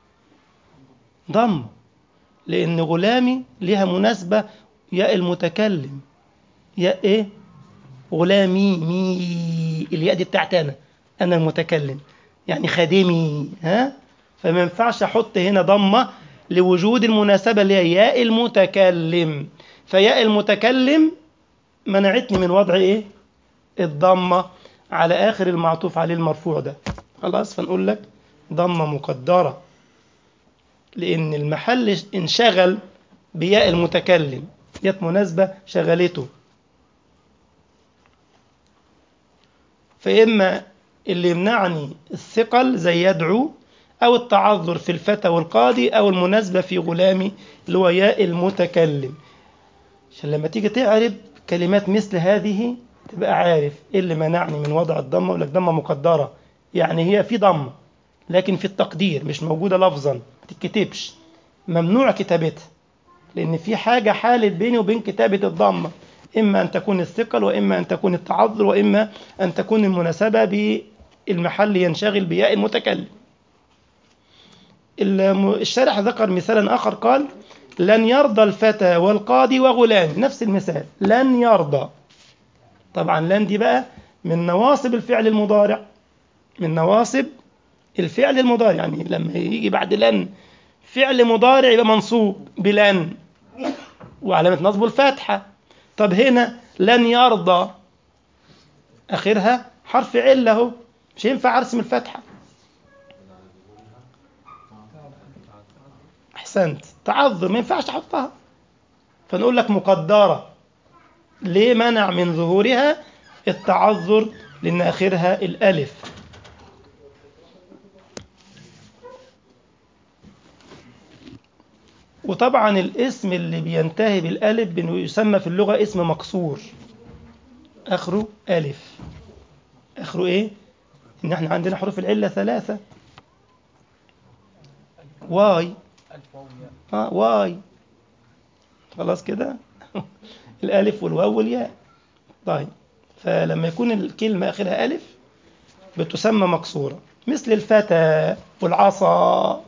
ضم لأن غلامي ليها مناسبة ياء المتكلم ياء إيه؟ غلامي مي الياء دي بتاعتي أنا أنا المتكلم يعني خادمي ها فما ينفعش أحط هنا ضمة لوجود المناسبة اللي هي ياء المتكلم فياء المتكلم منعتني من وضع إيه؟ الضمة على آخر المعطوف عليه المرفوع ده خلاص فنقول لك ضمة مقدرة لأن المحل انشغل بياء المتكلم جت مناسبة شغلته فإما اللي يمنعني الثقل زي يدعو أو التعذر في الفتى والقاضي أو المناسبة في غلامي اللي هو ياء المتكلم عشان لما تيجي تعرف كلمات مثل هذه تبقى عارف ايه اللي منعني من وضع الضمه يقول لك ضمه مقدره يعني هي في ضمه لكن في التقدير مش موجوده لفظا ما تتكتبش ممنوع كتابتها لان في حاجه حالت بيني وبين كتابه الضمه اما ان تكون الثقل واما ان تكون التعذر واما ان تكون المناسبه بالمحل ينشغل بياء المتكلم الشارح ذكر مثالا اخر قال لن يرضى الفتى والقاضي وغلام نفس المثال لن يرضى طبعا لن دي بقى من نواصب الفعل المضارع من نواصب الفعل المضارع يعني لما يجي بعد لن فعل مضارع يبقى منصوب بلن وعلامة نصبه الفتحة طب هنا لن يرضى آخرها حرف علة اهو مش ينفع أرسم الفتحة أحسنت تعذر ما ينفعش أحطها فنقول لك مقدرة ليه منع من ظهورها التعذر لأن آخرها الألف وطبعا الاسم اللي بينتهي بالألف يسمى في اللغة اسم مكسور آخره ألف آخره إيه؟ إن إحنا عندنا حروف العلة ثلاثة واي آه واي خلاص كده الألف والواو والياء طيب فلما يكون الكلمة آخرها ألف بتسمى مكسورة مثل الفتى والعصا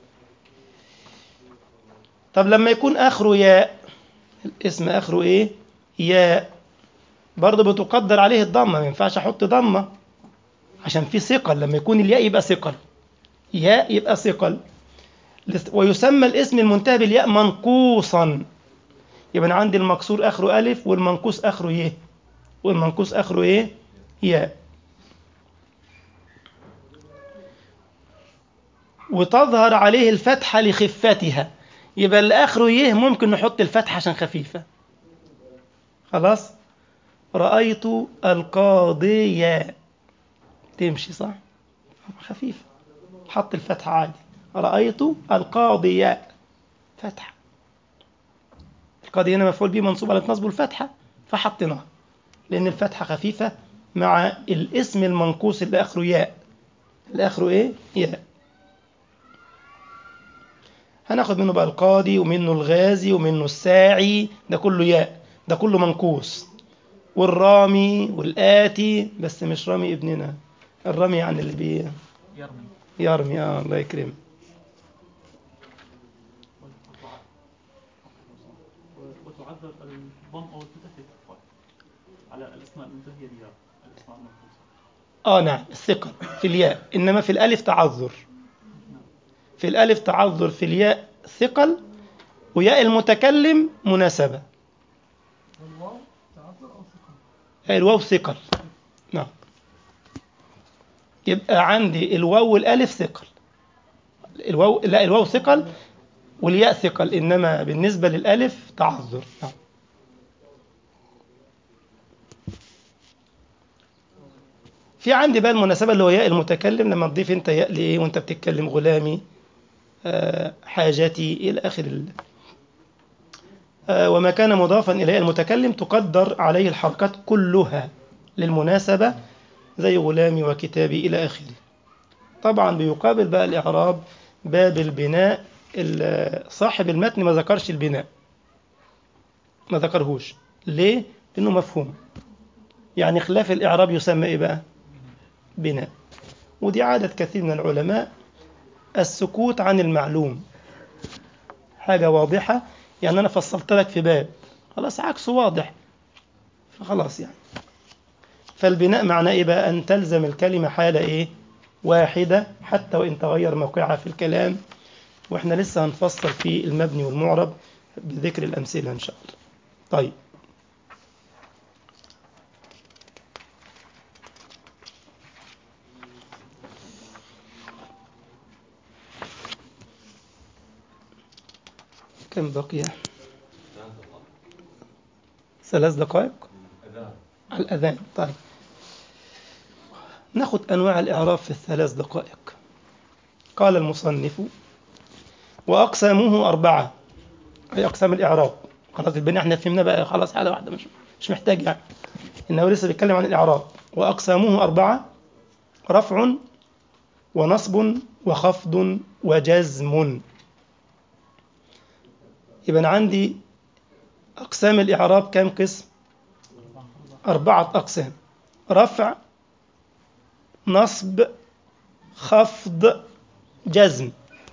طب لما يكون آخره ياء الاسم آخره إيه؟ ياء برضه بتقدر عليه الضمة ما ينفعش أحط ضمة عشان في ثقل لما يكون الياء يبقى ثقل ياء يبقى ثقل ويسمى الاسم المنتهى بالياء منقوصا يبقى أنا عندي المكسور آخره ألف والمنقوص آخره ي والمنقوص آخره إيه؟ ياء وتظهر عليه الفتحة لخفتها يبقى اللي آخره يه ممكن نحط الفتحة عشان خفيفة خلاص رأيت القاضية تمشي صح خفيفة حط الفتحة عادي رأيت القاضية فتحة القاضي هنا مفعول به منصوب على نصبه الفتحة فحطيناها لأن الفتحة خفيفة مع الاسم المنقوص اللي آخره ياء اللي آخره إيه؟ ياء هناخد منه بقى القاضي ومنه الغازي ومنه الساعي ده كله ياء ده كله منقوص والرامي والآتي بس مش رامي ابننا الرامي يعني اللي بي يرمي يرمي اه الله يكرمه وتعذر الضم او الفتح للكفار على الاسماء المنتهيه بها الاسماء المنقوصه اه نعم الثقل في الياء انما في الالف تعذر في الالف تعذر في الياء ثقل وياء المتكلم مناسبة والواو تعذر أو ثقل الواو ثقل نعم يبقى عندي الواو والالف ثقل الواو لا الواو ثقل والياء ثقل انما بالنسبة للالف تعذر نعم في عندي بقى المناسبة اللي هو ياء المتكلم لما تضيف انت ياء لايه وانت بتتكلم غلامي آه، حاجتي إلى آخر ال... آه، وما كان مضافا إلى المتكلم تقدر عليه الحركات كلها للمناسبة زي غلامي وكتابي إلى آخره طبعا بيقابل بقى الإعراب باب البناء ال- صاحب المتن ما ذكرش البناء ما ذكرهوش ليه؟ لأنه مفهوم يعني خلاف الإعراب يسمى إيه بقى؟ بناء ودي عادة كثير من العلماء السكوت عن المعلوم حاجة واضحة يعني أنا فصلت لك في باب خلاص عكسه واضح فخلاص يعني فالبناء معناه إيه بقى أن تلزم الكلمة حالة إيه واحدة حتى وإن تغير موقعها في الكلام وإحنا لسه هنفصل في المبني والمعرب بذكر الأمثلة إن شاء الله طيب كم بقي ثلاث دقائق على الأذان طيب ناخد أنواع الإعراب في الثلاث دقائق قال المصنف وأقسامه أربعة أي أقسام الإعراب خلاص البناء احنا فهمنا بقى خلاص حالة واحدة مش مش محتاج يعني إنه لسه بيتكلم عن الإعراب وأقسامه أربعة رفع ونصب وخفض وجزم يبقى أنا عندي أقسام الإعراب كام قسم؟ أربعة أقسام رفع نصب خفض جزم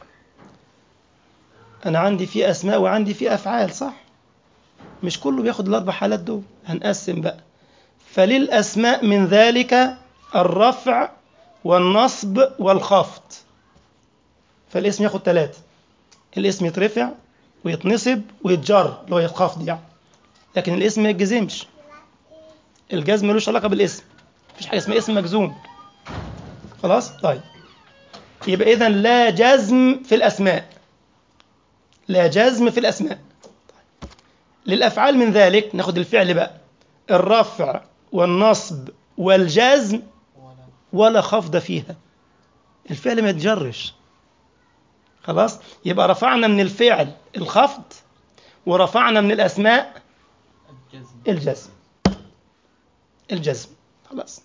أنا عندي في أسماء وعندي في أفعال صح؟ مش كله بياخد الأربع حالات دول هنقسم بقى فللأسماء من ذلك الرفع والنصب والخفض فالاسم ياخد ثلاثة الاسم يترفع ويتنصب ويتجر اللي هو يتخفض يعني لكن الاسم ما يتجزمش الجزم ملوش علاقة بالاسم مفيش حاجة اسمها اسم مجزوم خلاص طيب يبقى إذا لا جزم في الأسماء لا جزم في الأسماء طيب. للأفعال من ذلك ناخد الفعل بقى الرفع والنصب والجزم ولا خفض فيها الفعل ما يتجرش خلاص يبقى رفعنا من الفعل الخفض ورفعنا من الأسماء الجزم الجزم الجزم خلاص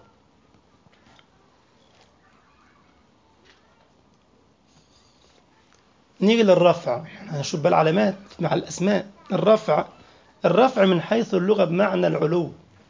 نيجي للرفع هنشوف بقى العلامات مع الأسماء الرفع الرفع من حيث اللغة بمعنى العلو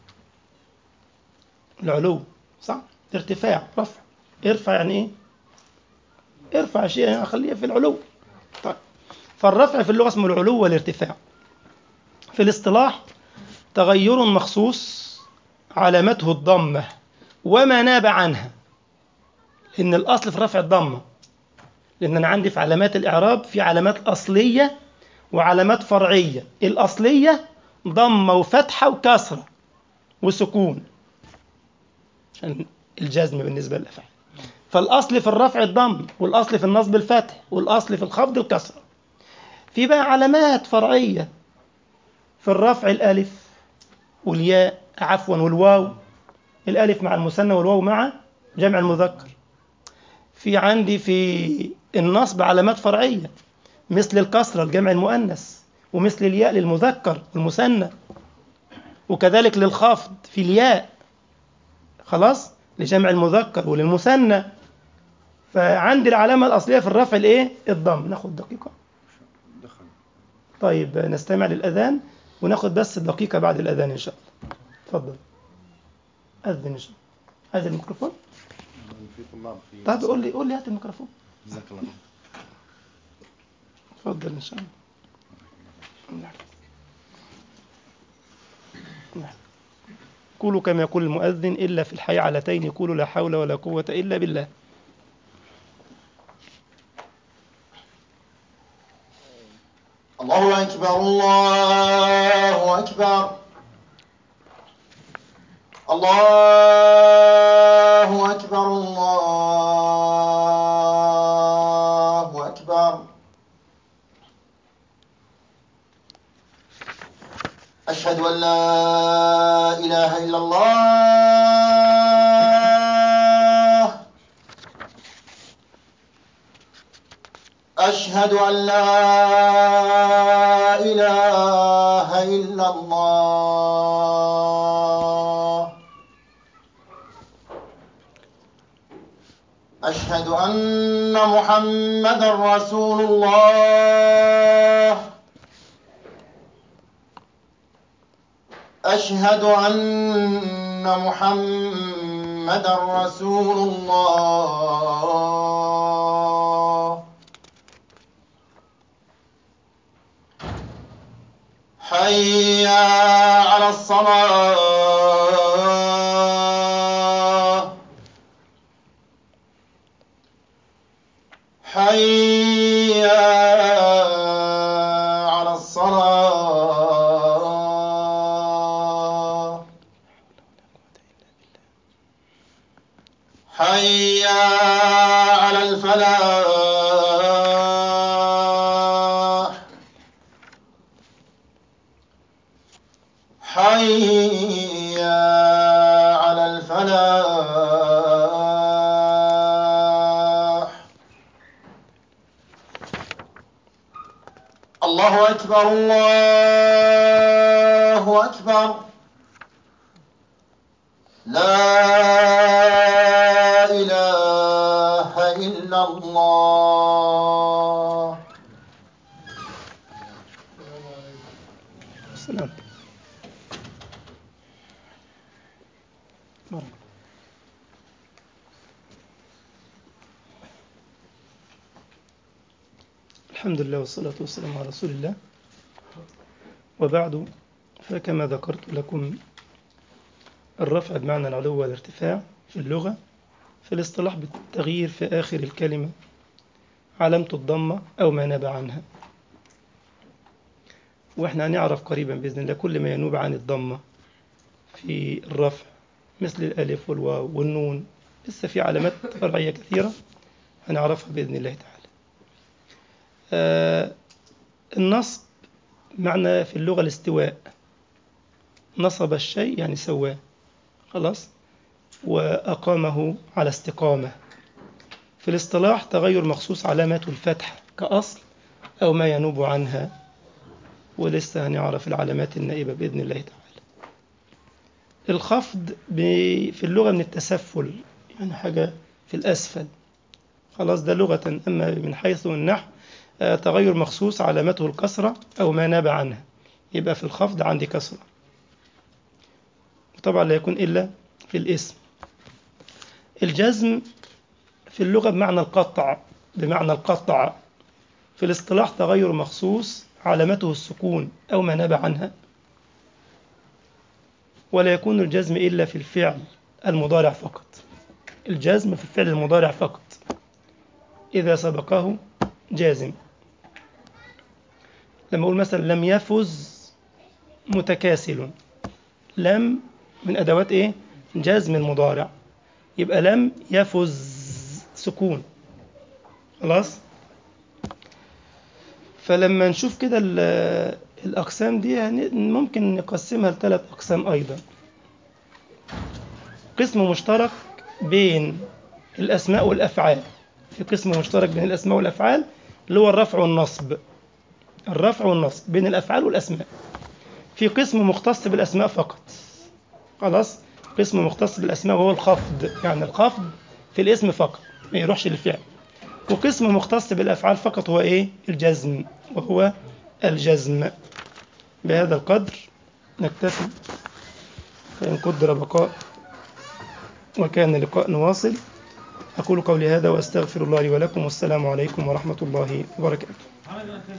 العلو صح ارتفاع رفع ارفع يعني ايه ارفع شيء يعني اخليه في العلو طيب فالرفع في اللغة اسمه العلو والارتفاع في الاصطلاح تغير مخصوص علامته الضمة وما ناب عنها لأن الأصل في رفع الضمة لأن أنا عندي في علامات الإعراب في علامات أصلية وعلامات فرعية الأصلية ضمة وفتحة وكسرة وسكون عشان الجزم بالنسبة للأفعال فالأصل في الرفع الضم والأصل في النصب الفتح والأصل في الخفض الكسرة في بقى علامات فرعية في الرفع الألف والياء عفوا والواو الألف مع المثنى والواو مع جمع المذكر في عندي في النصب علامات فرعية مثل الكسرة لجمع المؤنث ومثل الياء للمذكر المثنى وكذلك للخفض في الياء خلاص لجمع المذكر وللمثنى فعندي العلامة الأصلية في الرفع الإيه؟ الضم ناخد دقيقة طيب نستمع للأذان وناخد بس الدقيقة بعد الأذان إن شاء الله اتفضل أذن إن شاء الله عايز الميكروفون في طلاب في طيب قول لي قول لي هات الميكروفون جزاك الله اتفضل إن شاء الله نعم. قولوا كما يقول المؤذن إلا في الحي علتين يقولوا لا حول ولا قوة إلا بالله الله أكبر الله أكبر الله أكبر الله أكبر أشهد أن لا إله إلا الله أشهد أن لا إله إلا الله أشهد أن محمدا رسول الله أشهد أن محمدا رسول الله حي على الصلاة حي على الصلاة حي على الفلاح الله أكبر الله أكبر لا إله إلا الله السلام مرحبا الحمد لله والصلاة والسلام على رسول الله وبعد فكما ذكرت لكم الرفع بمعنى العلو والارتفاع في اللغة في الاصطلاح بالتغيير في آخر الكلمة علامة الضمة أو ما نبع عنها واحنا هنعرف قريبا بإذن الله كل ما ينوب عن الضمة في الرفع مثل الألف والواو والنون لسه في علامات فرعية كثيرة هنعرفها بإذن الله تعالى آه النصب معنى في اللغة الاستواء نصب الشيء يعني سواه خلاص وأقامه على استقامة في الاصطلاح تغير مخصوص علامته الفتح كأصل أو ما ينوب عنها ولسه هنعرف العلامات النائبة بإذن الله تعالى الخفض ب- في اللغة من التسفل يعني حاجة في الأسفل خلاص ده لغة أما من حيث النحو آه، تغير مخصوص علامته الكسرة أو ما ناب عنها يبقى في الخفض عندي كسرة وطبعا لا يكون إلا في الاسم الجزم في اللغة بمعنى القطع بمعنى القطع في الاصطلاح تغير مخصوص علامته السكون أو ما ناب عنها ولا يكون الجزم إلا في الفعل المضارع فقط الجزم في الفعل المضارع فقط إذا سبقه جازم لما أقول مثلا لم يفز متكاسل لم من أدوات إيه جزم المضارع يبقى لم يفز سكون خلاص فلما نشوف كده ال- الأقسام دي يعني ممكن نقسمها لثلاث أقسام أيضا قسم مشترك بين الأسماء والأفعال في قسم مشترك بين الأسماء والأفعال اللي هو الرفع والنصب الرفع والنصب بين الأفعال والأسماء في قسم مختص بالأسماء فقط خلاص قسم مختص بالأسماء وهو الخفض يعني الخفض في الاسم فقط ما يروحش للفعل وقسم مختص بالأفعال فقط هو إيه الجزم وهو الجزم بهذا القدر نكتفي فإن قدر بقاء وكان لقاء واصل أقول قولي هذا وأستغفر الله لي ولكم والسلام عليكم ورحمة الله وبركاته